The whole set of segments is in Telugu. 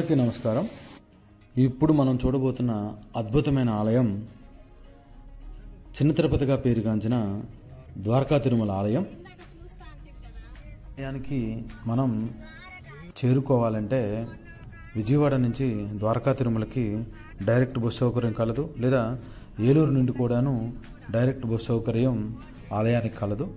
అందరికీ నమస్కారం ఇప్పుడు మనం చూడబోతున్న అద్భుతమైన ఆలయం చిన్న తిరుపతిగా పేరుగాంచిన ద్వారకా తిరుమల ఆలయం ఆలయానికి మనం చేరుకోవాలంటే విజయవాడ నుంచి ద్వారకా తిరుమలకి డైరెక్ట్ బస్ సౌకర్యం కలదు లేదా ఏలూరు నుండి కూడాను డైరెక్ట్ బస్ సౌకర్యం ఆలయానికి కలదు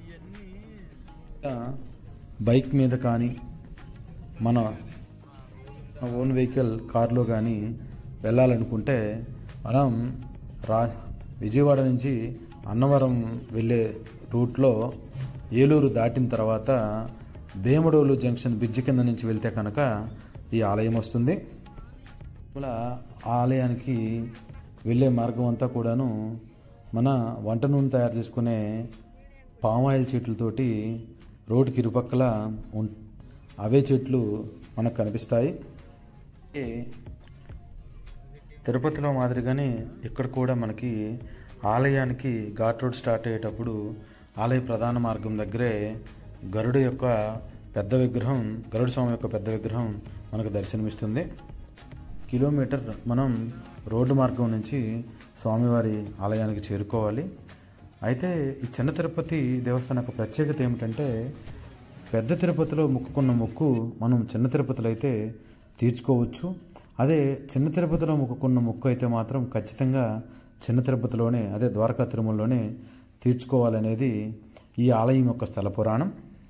బైక్ మీద కానీ మన ఓన్ వెహికల్ కార్లో కానీ వెళ్ళాలనుకుంటే మనం రా విజయవాడ నుంచి అన్నవరం వెళ్ళే రూట్లో ఏలూరు దాటిన తర్వాత భీమడోలు జంక్షన్ బ్రిడ్జి కింద నుంచి వెళ్తే కనుక ఈ ఆలయం వస్తుంది ఇలా ఆలయానికి వెళ్ళే మార్గం అంతా కూడాను మన వంట నూనె తయారు చేసుకునే పామాయిల్ చెట్లతోటి రోడ్డుకి ఇరుపక్కల ఉం- అవే చెట్లు మనకు కనిపిస్తాయి ఏ తిరుపతిలో మాదిరిగానే ఇక్కడ కూడా మనకి ఆలయానికి ఘాట్ రోడ్ స్టార్ట్ అయ్యేటప్పుడు ఆలయ ప్రధాన మార్గం దగ్గరే గరుడు యొక్క పెద్ద విగ్రహం గరుడు స్వామి యొక్క పెద్ద విగ్రహం మనకు దర్శనమిస్తుంది కిలోమీటర్ మనం రోడ్డు మార్గం నుంచి స్వామివారి ఆలయానికి చేరుకోవాలి అయితే ఈ చిన్న తిరుపతి దేవస్థానం యొక్క ప్రత్యేకత ఏమిటంటే పెద్ద తిరుపతిలో మొక్కుకున్న మొక్కు మనం చిన్న తిరుపతిలో అయితే తీర్చుకోవచ్చు అదే చిన్న తిరుపతిలో మొక్కుకున్న మొక్కు అయితే మాత్రం ఖచ్చితంగా చిన్న తిరుపతిలోనే అదే ద్వారకా తిరుమలలోనే తీర్చుకోవాలనేది ఈ ఆలయం యొక్క స్థల పురాణం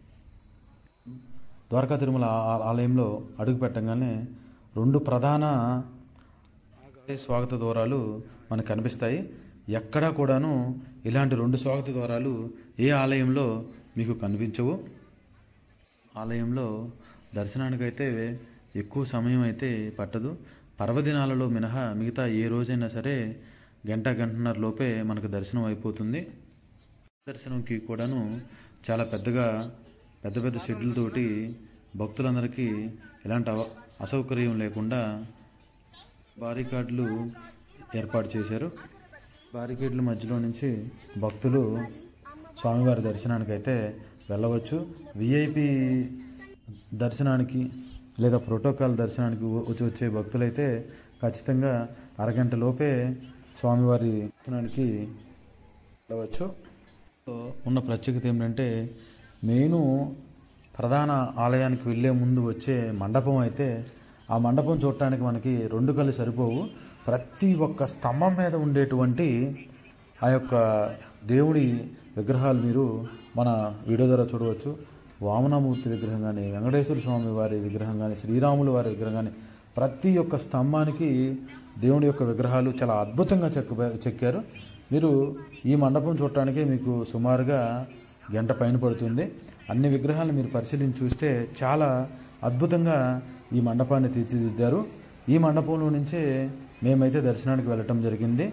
ద్వారకా తిరుమల ఆ- ఆలయంలో అడుగు పెట్టగానే రెండు ప్రధాన స్వాగత ద్వారాలు మనకు కనిపిస్తాయి ఎక్కడా కూడాను ఇలాంటి రెండు స్వాగత ద్వారాలు ఏ ఆలయంలో మీకు కనిపించవు ఆలయంలో దర్శనానికైతే ఎక్కువ సమయం అయితే పట్టదు పర్వదినాలలో మినహా మిగతా ఏ రోజైనా సరే గంట గంటన్నర లోపే మనకు దర్శనం అయిపోతుంది దర్శనంకి కూడాను చాలా పెద్దగా పెద్ద పెద్ద షెడ్యూల్తోటి భక్తులందరికీ ఎలాంటి అవ- అసౌకర్యం లేకుండా బారికాడ్లు ఏర్పాటు చేశారు బారికేడ్ల మధ్యలో నుంచి భక్తులు స్వామివారి దర్శనానికి అయితే వెళ్ళవచ్చు విఐపి దర్శనానికి లేదా ప్రోటోకాల్ దర్శనానికి వచ్చి వచ్చే భక్తులైతే ఖచ్చితంగా అరగంట లోపే స్వామివారి దర్శనానికి వెళ్ళవచ్చు ఉన్న ప్రత్యేకత ఏమిటంటే మెయిన్ ప్రధాన ఆలయానికి వెళ్ళే ముందు వచ్చే మండపం అయితే ఆ మండపం చూడటానికి మనకి రెండు కళ్ళు సరిపోవు ప్రతి ఒక్క స్తంభం మీద ఉండేటువంటి ఆ యొక్క దేవుడి విగ్రహాలు మీరు మన వీడియో ద్వారా చూడవచ్చు వామనమూర్తి విగ్రహం కానీ వెంకటేశ్వర స్వామి వారి విగ్రహం కానీ శ్రీరాములు వారి విగ్రహం కానీ ప్రతి ఒక్క స్తంభానికి దేవుడి యొక్క విగ్రహాలు చాలా అద్భుతంగా చెక్క చెక్కారు మీరు ఈ మండపం చూడటానికి మీకు సుమారుగా గంట పైన పడుతుంది అన్ని విగ్రహాలను మీరు పరిశీలించి చూస్తే చాలా అద్భుతంగా ఈ మండపాన్ని తీర్చిదిద్దారు ఈ మండపంలో నుంచే మేమైతే దర్శనానికి వెళ్ళటం జరిగింది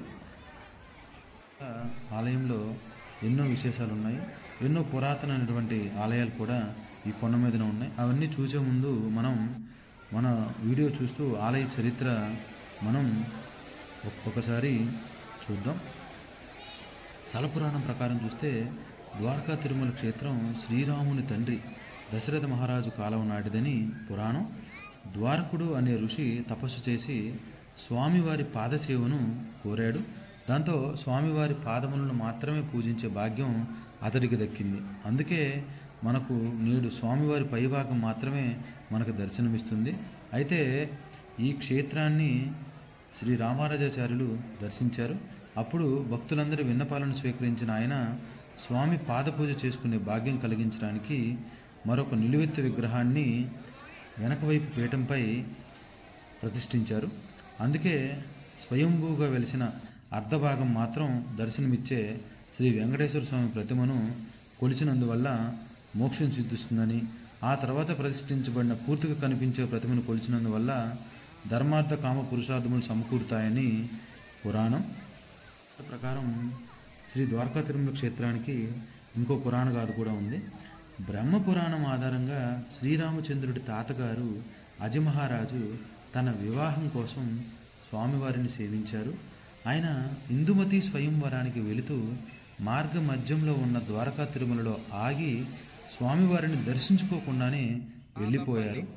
ఆలయంలో ఎన్నో విశేషాలు ఉన్నాయి ఎన్నో పురాతనమైనటువంటి ఆలయాలు కూడా ఈ కొండ మీదనే ఉన్నాయి అవన్నీ చూసే ముందు మనం మన వీడియో చూస్తూ ఆలయ చరిత్ర మనం ఒక్కొక్కసారి చూద్దాం స్థలపురాణం ప్రకారం చూస్తే ద్వారకా తిరుమల క్షేత్రం శ్రీరాముని తండ్రి దశరథ మహారాజు కాలం నాటిదని పురాణం ద్వారకుడు అనే ఋషి తపస్సు చేసి స్వామివారి పాదసేవను కోరాడు దాంతో స్వామివారి పాదములను మాత్రమే పూజించే భాగ్యం అతడికి దక్కింది అందుకే మనకు నేడు స్వామివారి పైభాగం మాత్రమే మనకు దర్శనమిస్తుంది అయితే ఈ క్షేత్రాన్ని శ్రీ రామారాజాచార్యులు దర్శించారు అప్పుడు భక్తులందరి విన్నపాలను స్వీకరించిన ఆయన స్వామి పాదపూజ చేసుకునే భాగ్యం కలిగించడానికి మరొక నిలువెత్తు విగ్రహాన్ని వెనకవైపు పీఠంపై ప్రతిష్ఠించారు అందుకే స్వయంభూగా వెలిసిన అర్ధభాగం మాత్రం దర్శనమిచ్చే శ్రీ వెంకటేశ్వర స్వామి ప్రతిమను కొలిచినందువల్ల మోక్షం సిద్ధిస్తుందని ఆ తర్వాత ప్రతిష్ఠించబడిన పూర్తిగా కనిపించే ప్రతిమను కొలిచినందువల్ల ధర్మార్థ కామ పురుషార్థములు సమకూరుతాయని పురాణం ప్రకారం శ్రీ ద్వారకా తిరుమల క్షేత్రానికి ఇంకో పురాణ గాథ కూడా ఉంది బ్రహ్మ పురాణం ఆధారంగా శ్రీరామచంద్రుడి తాతగారు అజమహారాజు తన వివాహం కోసం స్వామివారిని సేవించారు ఆయన ఇందుమతి స్వయంవరానికి వెళుతూ మార్గ మధ్యంలో ఉన్న ద్వారకా తిరుమలలో ఆగి స్వామివారిని దర్శించుకోకుండానే వెళ్ళిపోయారు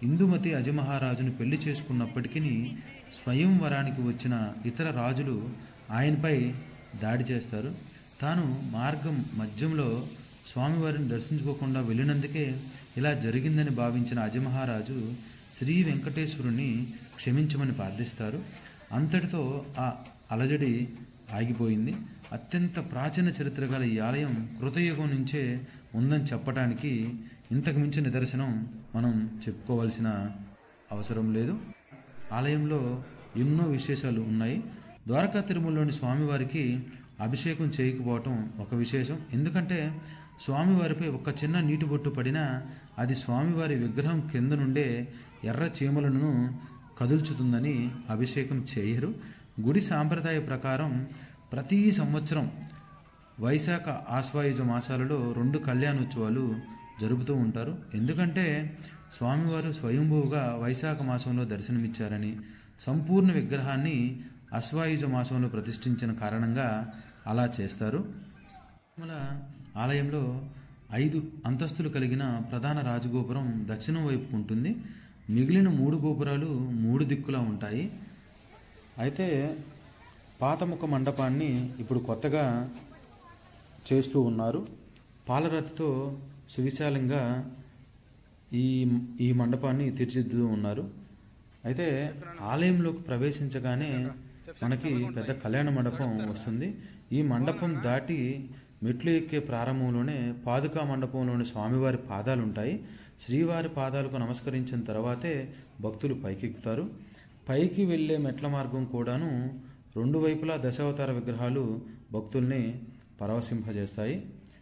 ఇందుమతి అజమహారాజును పెళ్లి చేసుకున్నప్పటికీ స్వయంవరానికి వచ్చిన ఇతర రాజులు ఆయనపై దాడి చేస్తారు తాను మార్గం మధ్యంలో స్వామివారిని దర్శించుకోకుండా వెళ్ళినందుకే ఇలా జరిగిందని భావించిన అజమహారాజు శ్రీ వెంకటేశ్వరుని క్షమించమని ప్రార్థిస్తారు అంతటితో ఆ అలజడి ఆగిపోయింది అత్యంత ప్రాచీన చరిత్ర గల ఈ ఆలయం కృతయుగం నుంచే ఉందని చెప్పడానికి ఇంతకు మించిన నిదర్శనం మనం చెప్పుకోవాల్సిన అవసరం లేదు ఆలయంలో ఎన్నో విశేషాలు ఉన్నాయి ద్వారకా తిరుమలలోని స్వామివారికి అభిషేకం చేయకపోవటం ఒక విశేషం ఎందుకంటే స్వామివారిపై ఒక చిన్న నీటి బొట్టు పడినా అది స్వామివారి విగ్రహం కింద నుండే ఎర్ర చీమలను కదుల్చుతుందని అభిషేకం చేయరు గుడి సాంప్రదాయ ప్రకారం ప్రతి సంవత్సరం వైశాఖ ఆశ్వాయుజ మాసాలలో రెండు కళ్యాణోత్సవాలు జరుపుతూ ఉంటారు ఎందుకంటే స్వామివారు స్వయంభూగా వైశాఖ మాసంలో దర్శనమిచ్చారని సంపూర్ణ విగ్రహాన్ని అశ్వాయుజ మాసంలో ప్రతిష్ఠించిన కారణంగా అలా చేస్తారు తిరుమల ఆలయంలో ఐదు అంతస్తులు కలిగిన ప్రధాన రాజగోపురం దక్షిణం వైపుకు ఉంటుంది మిగిలిన మూడు గోపురాలు మూడు దిక్కులా ఉంటాయి అయితే పాతముఖ మండపాన్ని ఇప్పుడు కొత్తగా చేస్తూ ఉన్నారు పాలరతితో సువిశాలంగా ఈ ఈ మండపాన్ని తీర్చిదిద్దుతూ ఉన్నారు అయితే ఆలయంలోకి ప్రవేశించగానే మనకి పెద్ద కళ్యాణ మండపం వస్తుంది ఈ మండపం దాటి మెట్లు ఎక్కే ప్రారంభంలోనే పాదుకా మండపంలోని స్వామివారి పాదాలు ఉంటాయి శ్రీవారి పాదాలకు నమస్కరించిన తర్వాతే భక్తులు పైకెక్కుతారు పైకి వెళ్ళే మెట్ల మార్గం కూడాను రెండు వైపులా దశావతార విగ్రహాలు భక్తుల్ని పరవశింపజేస్తాయి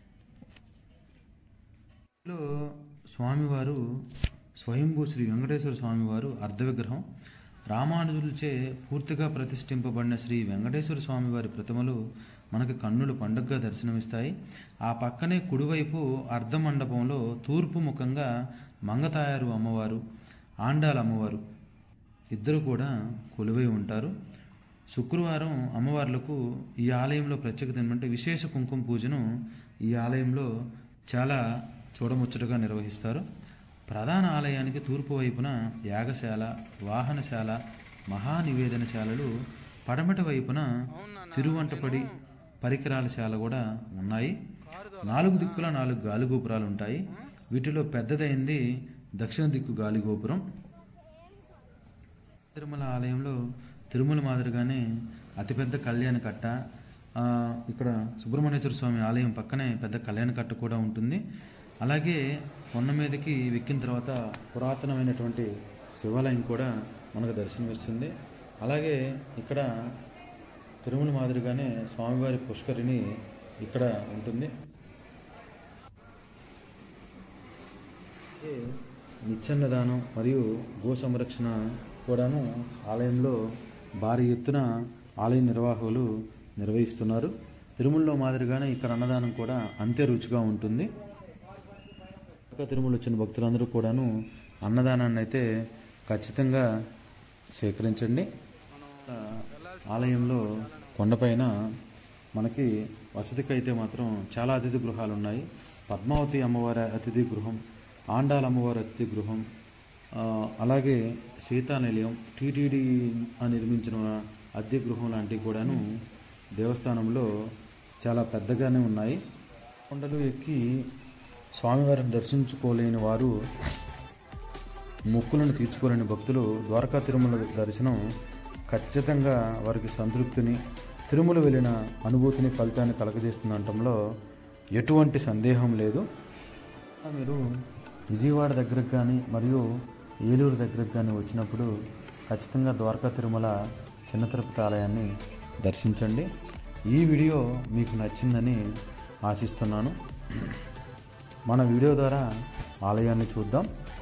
లో స్వామివారు స్వయంభూ శ్రీ వెంకటేశ్వర స్వామివారు అర్ధ విగ్రహం రామానుజులచే పూర్తిగా ప్రతిష్ఠింపబడిన శ్రీ వెంకటేశ్వర స్వామివారి ప్రతిమలు మనకి కన్నులు పండుగగా దర్శనమిస్తాయి ఆ పక్కనే కుడివైపు అర్ధ మండపంలో తూర్పు ముఖంగా మంగతాయారు అమ్మవారు ఆండాల అమ్మవారు ఇద్దరు కూడా కొలువై ఉంటారు శుక్రవారం అమ్మవార్లకు ఈ ఆలయంలో ప్రత్యేకత ఏమంటే విశేష కుంకుమ పూజను ఈ ఆలయంలో చాలా చూడముచ్చటగా నిర్వహిస్తారు ప్రధాన ఆలయానికి తూర్పు వైపున యాగశాల వాహనశాల మహానివేదనశాలలు పడమట వైపున తిరువంటపడి పరికరాల శాల కూడా ఉన్నాయి నాలుగు దిక్కుల నాలుగు గాలిగోపురాలు ఉంటాయి వీటిలో పెద్దదైంది దక్షిణ దిక్కు గాలిగోపురం తిరుమల ఆలయంలో తిరుమల మాదిరిగానే అతిపెద్ద కళ్యాణ కట్ట ఆ, ఇక్కడ సుబ్రహ్మణ్యేశ్వర స్వామి ఆలయం పక్కనే పెద్ద కళ్యాణ కట్ట కూడా ఉంటుంది అలాగే కొండ మీదకి ఎక్కిన తర్వాత పురాతనమైనటువంటి శివాలయం కూడా మనకు దర్శనమిస్తుంది అలాగే ఇక్కడ తిరుమల మాదిరిగానే స్వామివారి పుష్కరిణి ఇక్కడ ఉంటుంది అలాగే నిత్యన్నదానం మరియు గో సంరక్షణ కూడాను ఆలయంలో భారీ ఎత్తున ఆలయ నిర్వాహకులు నిర్వహిస్తున్నారు తిరుమలలో మాదిరిగానే ఇక్కడ అన్నదానం కూడా అంతే రుచిగా ఉంటుంది ఇంకా తిరుమల వచ్చిన భక్తులందరూ కూడాను అన్నదానాన్ని అయితే ఖచ్చితంగా స్వీకరించండి ఆ, ఆలయంలో కొండపైన మనకి వసతికి అయితే మాత్రం చాలా అతిథి గృహాలు ఉన్నాయి పద్మావతి అమ్మవారి అతిథి గృహం ఆండాల అమ్మవారి అతిథి గృహం ఆ, అలాగే సీతా నిలయం టీటీడీ నిర్మించిన అద్దె గృహం లాంటివి కూడాను దేవస్థానంలో చాలా పెద్దగానే ఉన్నాయి కొండలు ఎక్కి స్వామివారిని దర్శించుకోలేని వారు మొక్కులను తీర్చుకోలేని భక్తులు ద్వారకా తిరుమల దర్శనం ఖచ్చితంగా వారికి సంతృప్తిని తిరుమల వెళ్ళిన అనుభూతిని ఫలితాన్ని కలగజేస్తుందనటంలో ఎటువంటి సందేహం లేదు మీరు విజయవాడ దగ్గరకు కానీ మరియు ఏలూరు దగ్గరకు కానీ వచ్చినప్పుడు ఖచ్చితంగా ద్వారకా తిరుమల చిన్న తిరుపతి ఆలయాన్ని దర్శించండి ఈ వీడియో మీకు నచ్చిందని ఆశిస్తున్నాను మన వీడియో ద్వారా ఆలయాన్ని చూద్దాం